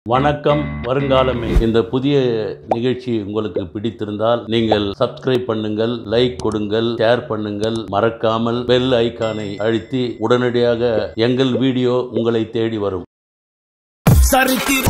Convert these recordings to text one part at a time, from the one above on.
வணக்கம் வருங்காலமே இந்த புதிய நிகழ்ச்சி உங்களுக்கு பிடித்திருந்தால் நீங்கள் சப்ஸ்கிரைப் பண்ணுங்கள் லைக் கொடுங்கள் ஷேர் பண்ணுங்கள் மறக்காமல் பெல் ஐகானை அழுத்தி உடனடியாக எங்கள் வீடியோ உங்களை தேடி வரும் சரித்திர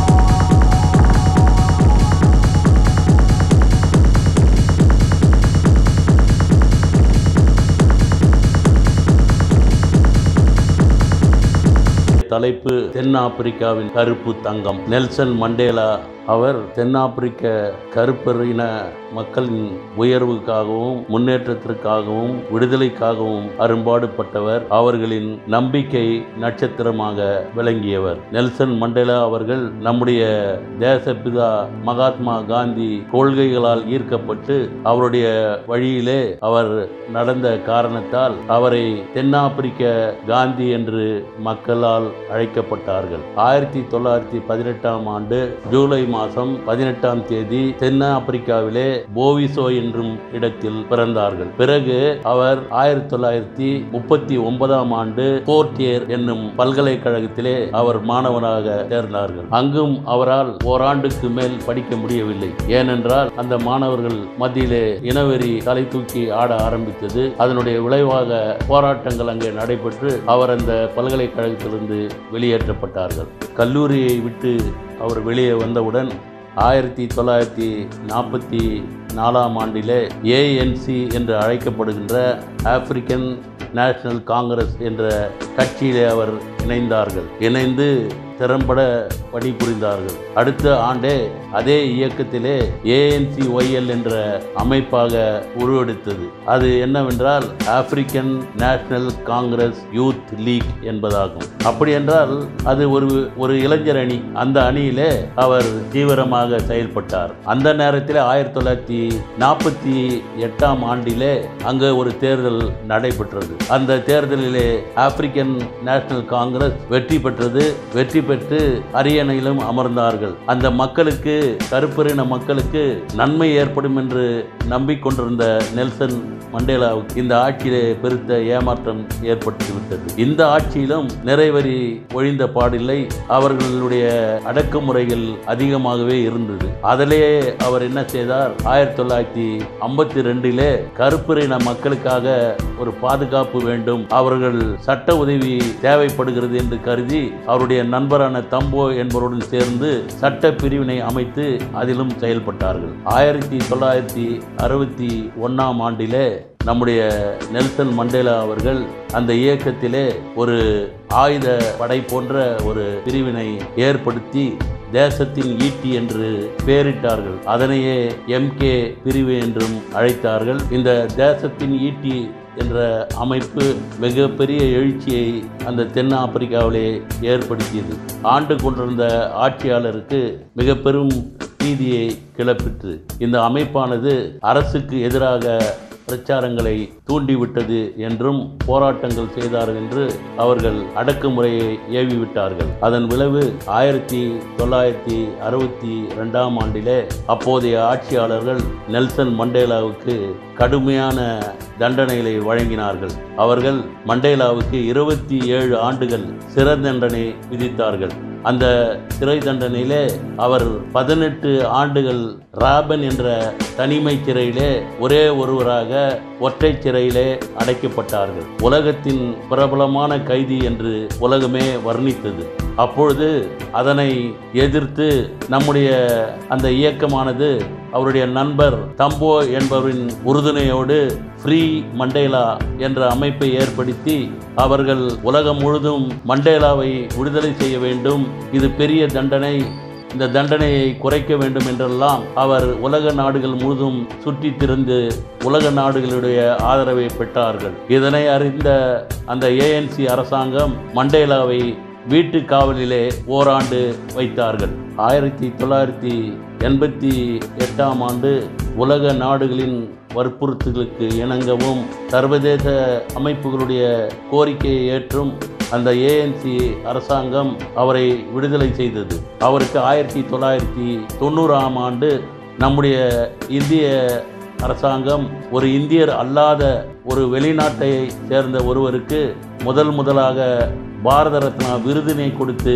தலைப்பு தென்னாப்பிரிக்காவின் கருப்பு தங்கம் நெல்சன் மண்டேலா அவர் தென்னாப்பிரிக்க கருப்பரின மக்களின் உயர்வுக்காகவும் முன்னேற்றத்திற்காகவும் விடுதலைக்காகவும் அரும்பாடுபட்டவர் அவர்களின் நம்பிக்கை நட்சத்திரமாக விளங்கியவர் நெல்சன் மண்டேலா அவர்கள் நம்முடைய தேசப்பிதா மகாத்மா காந்தி கொள்கைகளால் ஈர்க்கப்பட்டு அவருடைய வழியிலே அவர் நடந்த காரணத்தால் அவரை தென்னாப்பிரிக்க காந்தி என்று மக்களால் அழைக்கப்பட்டார்கள் ஆயிரத்தி தொள்ளாயிரத்தி பதினெட்டாம் ஆண்டு ஜூலை மாதம் பதினெட்டாம் தேதி தென்னாப்பிரிக்காவிலே போவிசோ என்றும் இடத்தில் பிறந்தார்கள் பிறகு அவர் ஆயிரத்தி தொள்ளாயிரத்தி முப்பத்தி ஒன்பதாம் ஆண்டு போர்ட்டியர் என்னும் பல்கலைக்கழகத்திலே அவர் மாணவனாக சேர்ந்தார்கள் அங்கும் அவரால் ஓராண்டுக்கு மேல் படிக்க முடியவில்லை ஏனென்றால் அந்த மாணவர்கள் மத்தியிலே இனவெறி தலை தூக்கி ஆட ஆரம்பித்தது அதனுடைய விளைவாக போராட்டங்கள் அங்கே நடைபெற்று அவர் அந்த பல்கலைக்கழகத்திலிருந்து வெளியேற்றப்பட்டார்கள் கல்லூரியை விட்டு அவர் வெளியே வந்தவுடன் ஆயிரத்தி தொள்ளாயிரத்தி நாற்பத்தி நாலாம் ஆண்டிலே ஏஎன்சி என்று அழைக்கப்படுகின்ற ஆப்பிரிக்கன் நேஷனல் காங்கிரஸ் என்ற கட்சியிலே அவர் இணைந்தார்கள் இணைந்து திறம்பட பணிபுரிந்தார்கள் அடுத்த ஆண்டே அதே இயக்கத்திலே ஏஎன்சி ஒய்எல் என்ற அமைப்பாக உருவெடுத்தது அது என்னவென்றால் African National Congress youth league என்பதாகும் அப்படி என்றால் அது ஒரு ஒரு இளைஞர் அணி அந்த அணியிலே அவர் தீவிரமாக செயல்பட்டார் அந்த நேரத்தில் ஆயிரத்தி தொள்ளாயிரத்தி நாற்பத்தி எட்டாம் ஆண்டிலே அங்கு ஒரு தேர்தல் நடைபெற்றது அந்த தேர்தலிலே ஆப்பிரிக்கன் நேஷனல் காங்கிரஸ் வெற்றி பெற்றது வெற்றி பெற்று அரியணையிலும் அமர்ந்தார்கள் அந்த மக்களுக்கு கருப்பரின மக்களுக்கு நன்மை ஏற்படும் என்று நம்பிக்கொண்டிருந்த நெல்சன் மண்டேலாவுக்கு இந்த ஆட்சியிலே பெருத்த ஏமாற்றம் ஏற்பட்டு விட்டது இந்த ஆட்சியிலும் நிறைவரி ஒழிந்த பாடில்லை அவர்களுடைய அடக்குமுறைகள் அதிகமாகவே இருந்தது அதிலேயே அவர் என்ன செய்தார் ஆயிரத்தி தொள்ளாயிரத்தி ஐம்பத்தி ரெண்டிலே கருப்பரின மக்களுக்காக ஒரு பாதுகாப்பு வேண்டும் அவர்கள் சட்ட உதவி தேவைப்படுகிறது என்று கருதி அவருடைய நண்பரான தம்போ என்பவருடன் சேர்ந்து சட்ட பிரிவினை அமைத்து அதிலும் செயல்பட்டார்கள் ஆயிரத்தி தொள்ளாயிரத்தி அறுபத்தி ஒன்னாம் ஆண்டிலே நம்முடைய நெல்சன் மண்டேலா அவர்கள் அந்த இயக்கத்திலே ஒரு ஆயுத படை போன்ற ஒரு பிரிவினை ஏற்படுத்தி தேசத்தின் ஈட்டி என்று பெயரிட்டார்கள் அதனையே எம்கே பிரிவு என்றும் அழைத்தார்கள் இந்த தேசத்தின் ஈட்டி என்ற அமைப்பு மிகப்பெரிய எழுச்சியை அந்த தென் ஆப்பிரிக்காவிலே ஏற்படுத்தியது ஆண்டு கொண்டிருந்த ஆட்சியாளருக்கு மிக பெரும் பீதியை கிளப்பிற்று இந்த அமைப்பானது அரசுக்கு எதிராக பிரச்சாரங்களை தூண்டிவிட்டது என்றும் போராட்டங்கள் செய்தார்கள் என்று அவர்கள் அடக்குமுறையை ஏவிவிட்டார்கள் அதன் விளைவு ஆயிரத்தி தொள்ளாயிரத்தி அறுபத்தி ரெண்டாம் ஆண்டிலே அப்போதைய ஆட்சியாளர்கள் நெல்சன் மண்டேலாவுக்கு கடுமையான தண்டனைகளை வழங்கினார்கள் அவர்கள் மண்டேலாவுக்கு இருபத்தி ஏழு ஆண்டுகள் சிறை தண்டனை விதித்தார்கள் அந்த சிறை தண்டனையிலே அவர் பதினெட்டு ஆண்டுகள் ராபன் என்ற தனிமை சிறையிலே ஒரே ஒருவராக ஒற்றை சிறையிலே அடைக்கப்பட்டார்கள் உலகத்தின் பிரபலமான கைதி என்று உலகமே வர்ணித்தது அப்பொழுது அதனை எதிர்த்து நம்முடைய அந்த இயக்கமானது அவருடைய நண்பர் தம்போ என்பவரின் உறுதுணையோடு ஃப்ரீ மண்டேலா என்ற அமைப்பை ஏற்படுத்தி அவர்கள் உலகம் முழுதும் மண்டேலாவை விடுதலை செய்ய வேண்டும் இது பெரிய தண்டனை இந்த தண்டனையை குறைக்க வேண்டும் என்றெல்லாம் அவர் உலக நாடுகள் முழுதும் சுற்றி திரிந்து உலக நாடுகளுடைய ஆதரவை பெற்றார்கள் இதனை அறிந்த அந்த ஏஎன்சி அரசாங்கம் மண்டேலாவை வீட்டு காவலிலே ஓராண்டு வைத்தார்கள் ஆயிரத்தி தொள்ளாயிரத்தி எண்பத்தி எட்டாம் ஆண்டு உலக நாடுகளின் வற்புறுத்தலுக்கு இணங்கவும் சர்வதேச அமைப்புகளுடைய கோரிக்கையை ஏற்றும் அந்த ஏஎன்சி அரசாங்கம் அவரை விடுதலை செய்தது அவருக்கு ஆயிரத்தி தொள்ளாயிரத்தி தொண்ணூறாம் ஆண்டு நம்முடைய இந்திய அரசாங்கம் ஒரு இந்தியர் அல்லாத ஒரு வெளிநாட்டை சேர்ந்த ஒருவருக்கு முதல் முதலாக பாரத ரத்னா விருதினை கொடுத்து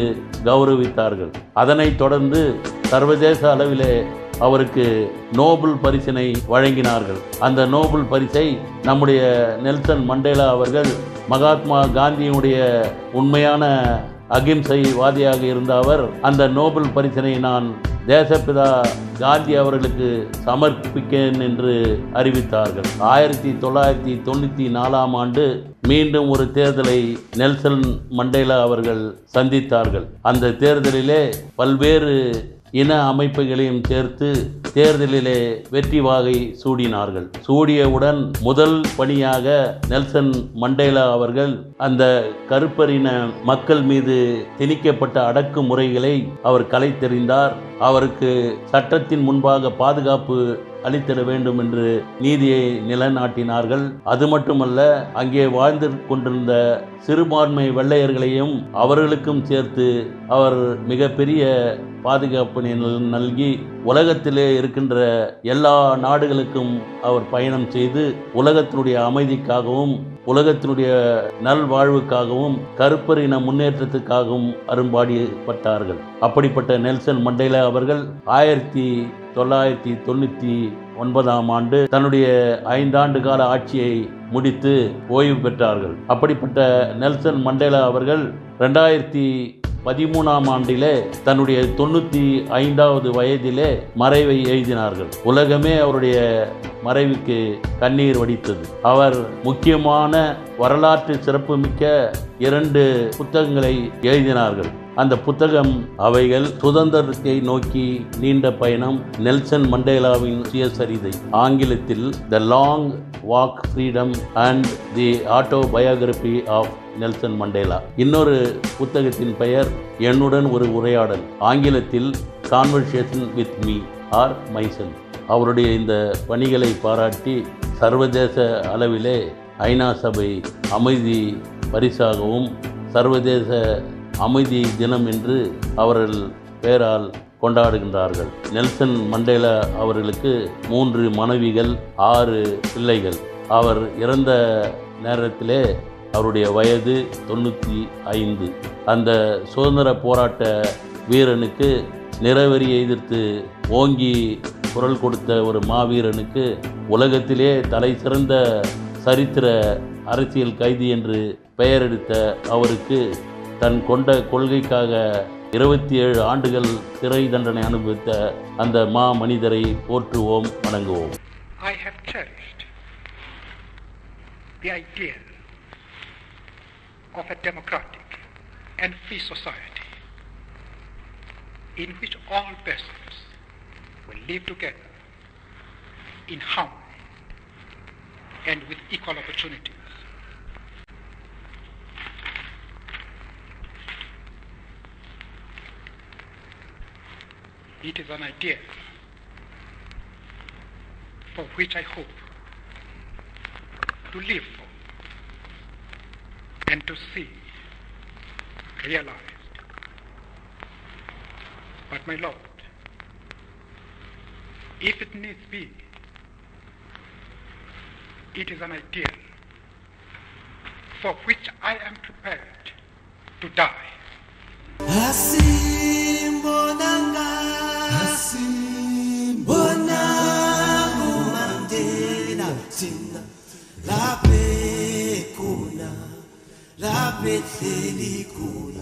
கௌரவித்தார்கள் அதனைத் தொடர்ந்து சர்வதேச அளவிலே அவருக்கு நோபல் பரிசினை வழங்கினார்கள் அந்த நோபல் பரிசை நம்முடைய நெல்சன் மண்டேலா அவர்கள் மகாத்மா காந்தியினுடைய உண்மையான அகிம்சைவாதியாக இருந்த அவர் அந்த நோபல் பரிசினை நான் தேசப்பிதா காந்தி அவர்களுக்கு சமர்ப்பிக்கேன் என்று அறிவித்தார்கள் ஆயிரத்தி தொள்ளாயிரத்தி தொண்ணூற்றி நாலாம் ஆண்டு மீண்டும் ஒரு தேர்தலை நெல்சன் மண்டேலா அவர்கள் சந்தித்தார்கள் அந்த தேர்தலிலே பல்வேறு இன அமைப்புகளையும் சேர்த்து தேர்தலிலே வெற்றி வாகை சூடினார்கள் சூடியவுடன் முதல் பணியாக நெல்சன் மண்டேலா அவர்கள் அந்த கருப்பரின மக்கள் மீது திணிக்கப்பட்ட அடக்குமுறைகளை அவர் கலைத்தெறிந்தார் அவருக்கு சட்டத்தின் முன்பாக பாதுகாப்பு அளித்திட வேண்டும் என்று நீதியை நிலைநாட்டினார்கள் அது மட்டுமல்ல அங்கே வாழ்ந்து கொண்டிருந்த சிறுபான்மை வெள்ளையர்களையும் அவர்களுக்கும் சேர்த்து அவர் மிகப்பெரிய பாதுகாப்பினை நல்- நல்கி உலகத்திலே இருக்கின்ற எல்லா நாடுகளுக்கும் அவர் பயணம் செய்து உலகத்தினுடைய அமைதிக்காகவும் உலகத்தினுடைய நல்வாழ்வுக்காகவும் கருப்பரின முன்னேற்றத்துக்காகவும் அரும்பாடிப்பட்டார்கள் அப்படிப்பட்ட நெல்சன் மண்டேலா அவர்கள் ஆயிரத்தி தொள்ளாயிரத்தி தொண்ணூற்றி ஒன்பதாம் ஆண்டு தன்னுடைய ஐந்தாண்டு கால ஆட்சியை முடித்து ஓய்வு பெற்றார்கள் அப்படிப்பட்ட நெல்சன் மண்டேலா அவர்கள் ரெண்டாயிரத்தி பதிமூணாம் ஆண்டிலே தன்னுடைய தொண்ணூற்றி ஐந்தாவது வயதிலே மறைவை எழுதினார்கள் உலகமே அவருடைய மறைவுக்கு கண்ணீர் வடித்தது அவர் முக்கியமான வரலாற்று சிறப்புமிக்க இரண்டு புத்தகங்களை எழுதினார்கள் அந்த புத்தகம் அவைகள் சுதந்திரத்தை நோக்கி நீண்ட பயணம் நெல்சன் மண்டேலாவின் சுயசரிதை ஆங்கிலத்தில் the long walk freedom and the autobiography of Nelson Mandela இன்னொரு புத்தகத்தின் பெயர் என்னுடன் ஒரு உரையாடல் ஆங்கிலத்தில் கான்வர்சேஷன் வித் மீ ஆர் மைசன் அவருடைய இந்த பணிகளை பாராட்டி சர்வதேச அளவிலே ஐநா சபை அமைதி பரிசாகவும் சர்வதேச அமைதி தினம் என்று அவர்கள் பெயரால் கொண்டாடுகின்றார்கள் நெல்சன் மண்டேலா அவர்களுக்கு மூன்று மனைவிகள் ஆறு பிள்ளைகள் அவர் இறந்த நேரத்திலே அவருடைய வயது தொண்ணூற்றி ஐந்து அந்த சுதந்திர போராட்ட வீரனுக்கு நிறவெறியை எதிர்த்து ஓங்கி குரல் கொடுத்த ஒரு மாவீரனுக்கு உலகத்திலே தலை சிறந்த சரித்திர அரசியல் கைதி என்று பெயரெடுத்த அவருக்கு தன் கொண்ட கொள்கைக்காக இருபத்தி ஏழு ஆண்டுகள் சிறை தண்டனை அனுபவித்த அந்த மா மனிதரை போற்றுவோம் வணங்குவோம் I have cherished the ideal of a democratic and free society in which all persons will live together in harmony and with equal opportunities. It is an ideal for which I hope to live for and to see realized. But my Lord, if it needs be, it is an ideal for which I am prepared to die. Asimbonanga Asimbonanga Mandela Sina Lape kuna Lape hleli kuna